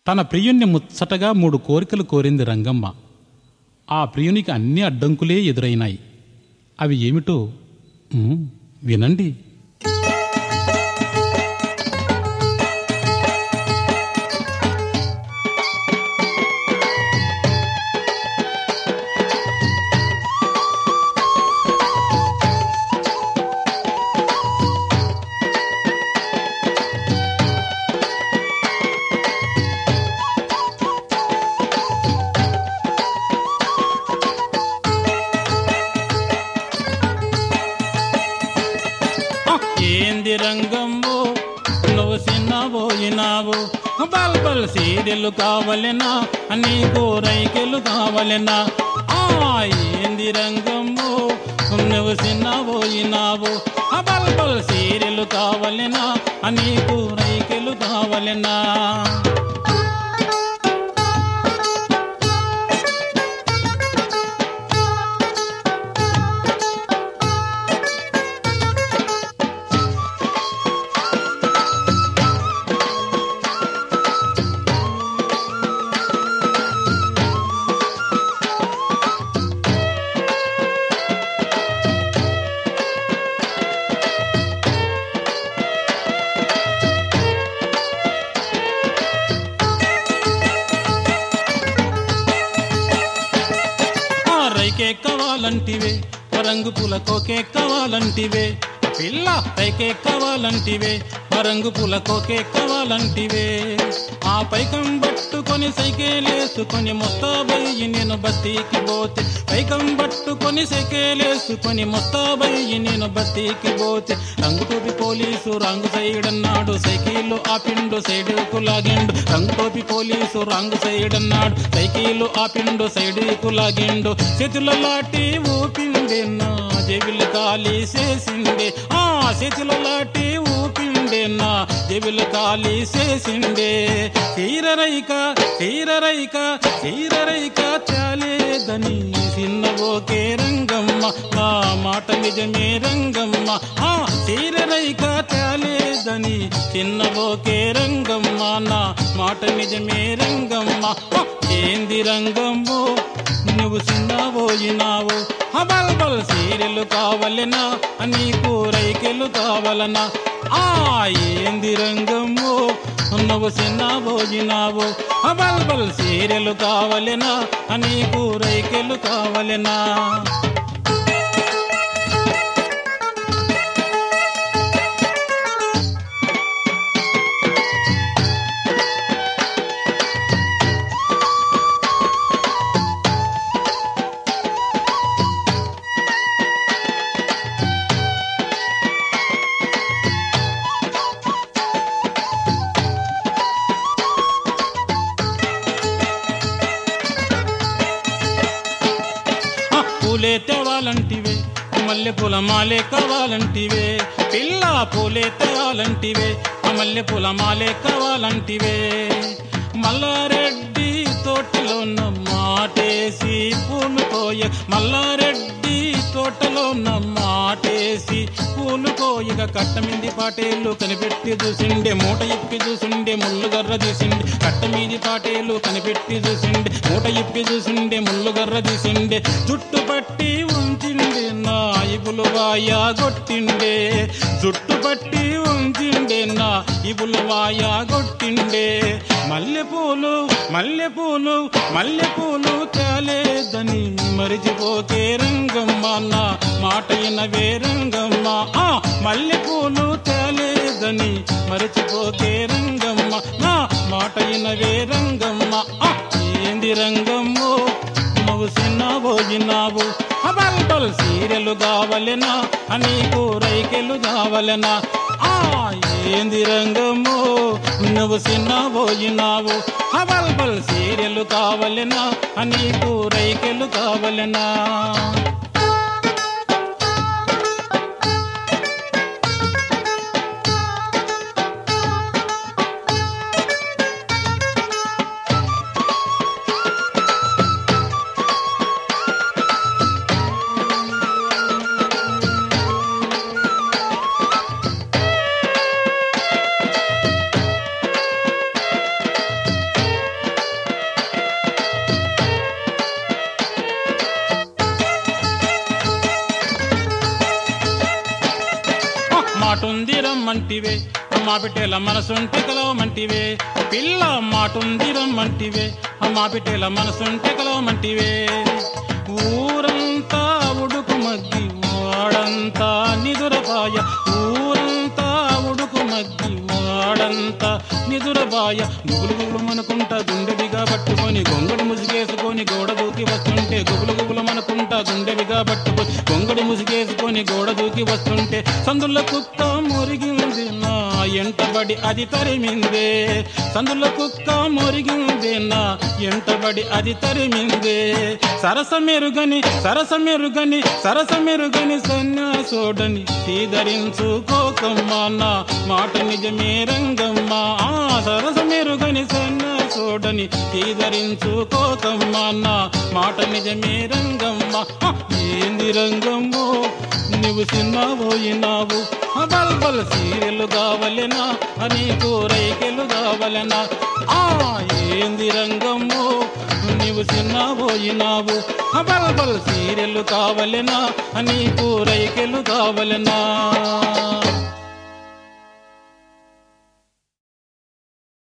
తన ప్రియుణ్ణి ముచ్చటగా మూడు కోరికలు కోరింది రంగమ్మ ఆ ప్రియునికి అన్ని అడ్డంకులే ఎదురైనాయి అవి ఏమిటో ఉమ్, వినండి ఏంది రంగంబో నువ్వు చిన్నబోయినావు బల్ బల్ సీరియలు కావలెనా నీకు రైకెలు కావలెనా ఆ ఏంది రంగంబో నువ్వు చిన్నబోయినావు బల్ బల్ సీరియలు కావలెనా నీకు రైకెలు కావలెనా ఆ రైకెక్కవాలంటివే రంగు పూల కోకెక్కవాలంటివే పిల్ల రైకెక్కవాలంటివే రంగు పూల కోకెక్కవాలంటివే ఆ పైకం పట్టుకొని సైకేలేసుకొని మొత్తాబయ్యి నేను బస్తీకి పోతే పైకం పట్టుకొని సైకేలేసుకొని మొత్తాబయ్యి నేను బస్తీకి పోతే రంగు టోపి పోలీసు రంగు సైడ్ అన్నాడు సైకిల్ ఆపిండు సైడుకు లాగిండు రంగు టోపి పోలీసు రంగు సైడ్ అన్నాడు సైకిల్ ఆపిండు సైడుకు లాగిండు చేతుల లాటి ఊపిండే నా జేబులు ఖాళీ చేసిండే ఆ చేతుల లాటి ఊపిండే నా జేబులు ఖాళీ చేసిండే చీరరైక చీరరైక చీరరైక చాలేదని చిన్నవోకే రంగమ్మ నా మాట నిజమే రంగమ్మ ఆ చీరరైక చాలేదని చిన్నవోకే రంగమ్మ నా మాట నిజమే రంగమ్మ ఆ, ఏంది రంగమ్మో నువ్వు చిన్నబోయినావు హబల్ బల్ సీరియలు కావలెనా నీకు రైకెలు కావలనా ఆ ఏంది రంగమ్మో నువ్వు చిన్నబోయినావు హబల్ బల్ సీరియలు కావలెనా నీకు రైకెలు కావలెనా ఆ, పూలే తేవాలంటివే మల్లె పూల మాలే కావాలంటివే పిల్ల పూలే తేవాలంటివే ఆ మల్లె పూల మాలే కావాలంటివే మల్లారెడ్డి తోటలో మాటేసి పూలు కోయ మల్లారెడ్డి తోటలో మాటేసి పూలు కోయగా కట్టమింది పాటేలు కనిపెట్టి చూసిండే మూట ఇప్పి చూసిండే ముళ్ళుగర్ర తీసిండే కట్టమీది పాటేలు కనిపెట్టి చూసిండే మూట ఇప్పి చూసిండే ముళ్ళుగర్ర తీసిండే జుట్టు పట్టి ఉంచిండే నా ఇబులు వాయా కొట్టిండే జుట్టు పట్టి ఉంచిండే నా ఇబులు వాయా కొట్టిండే మల్లెపూలు మల్లెపూలు మల్లెపూలు తేలేదని మరిచిపోకే రంగమ్మ నా మాట వినవే రంగమ్మ ఆ మల్లెపూలు తేలేదని మరిచిపోకే రంగమ్మ నా మాట వినవే రంగమ్మ ఆ ఏంది రంగమ్మో నువ్వు చిన్నబోయినావు బల్ బల్ సీరియలు కావలెనా నీకు రైకెలు కావలెనా ఆ ఏంది రంగమ్మో నువ్వు చిన్నబోయినావు బల్ బల్ సీరియలు కావలెనా నీకు రైకెలు కావలెనా రమ్మంటివే మా బిడ్డల మనసుంటే కలవమంటివే పిల్ల మాటుంది రమ్మంటివే మా బిడ్డల మనసుంటే కలవమంటివే ఊరంతా ఉడుకు మగ్గి వాడంతా నిదురపాయ ఊరంతా ఉడుకు మగ్గి వాడంతా నిదురబాయ గుబులు గుబులు మనకుంటా గుండెవిగా పట్టుకొని గొంగడు ముసిగేసుకొని గోడ దూకి వస్తుంటే గుబులు గుబులు మనకుంటా గుండెవిగా పట్టుకొని గొంగడు ముసిగేసుకొని గోడ దూకి వస్తుంటే సందుల కుక్క మురిగింది నా ఎంటబడి అది తరిమిందే సందుల కుక్క మురిగింది నా ఎంటబడి అది తరిమిందే సరస మెరుగని సరస మెరుగని సరస మెరుగని సన్యాసోడని ధరించుకోకమ్మ నా మాట నిజమే రంగమ్మ ఆ సరస మెరుగని సన్యాసోడని ధరించుకోకమ్మ నా మాట నిజమే రంగమ్మ ఆ, ఏంది రంగమ్మో నువ్వు చిన్నబోయినావు బల్ బల్ సీరియలు కావలెనా నీకు రైకెలు కావలెనా ఆ ఏంది రంగమ్మో నీవు చిన్నబోయినావు బల్ బల్ సీరియలు కావలెనా నీకు రైకెలు కావలెనా